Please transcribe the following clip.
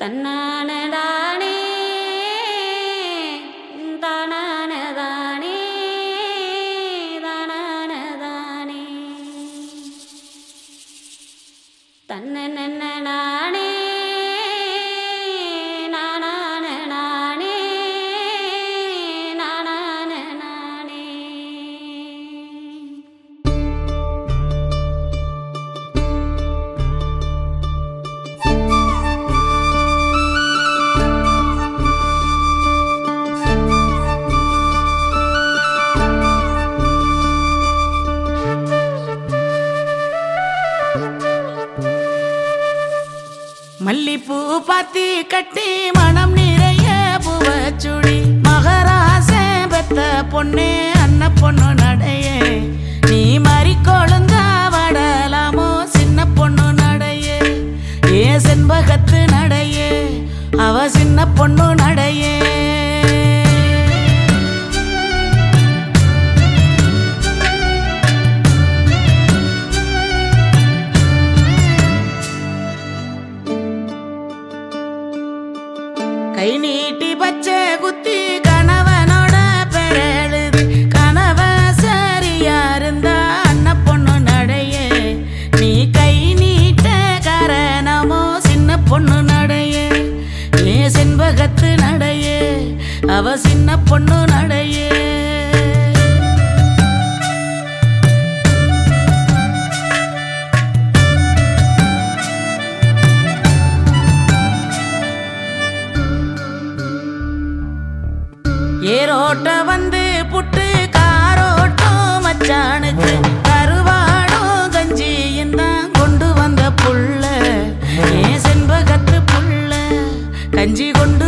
தன்னானதானே தானானதானே தானானதானே தன்னே நானே நானான நானே நானான நானே மல்லிப்பூ பாத்தி கட்டி மனம் நிறைய பூவச்சுடி மகராச பெத்த பொண்ணே அன்ன பொண்ணு நடையே நீ மறி கொழுந்தா வடலாமோ சின்ன பொண்ணு நடையே ஏ செண்பகத்து நடையே அவ சின்ன பொண்ணு நடையே கை நீட்டி பச்சை குத்தி கணவனோட பெறழுது கணவ சரியா இருந்தா அண்ண பொண்ணு நடையே நீ கை நீட்ட காரணமோ சின்ன பொண்ணு நடையே ஏ செண்பகத்து நடையே அவ சின்ன பொண்ணு நடையே ஏரோட்ட வந்து புட்டு காரோட்டும் மச்சானுக்கு கருவாடும் கஞ்சியும் தான் கொண்டு வந்த புள்ள ஏ செண்பகத்து புள்ள கஞ்சி கொண்டு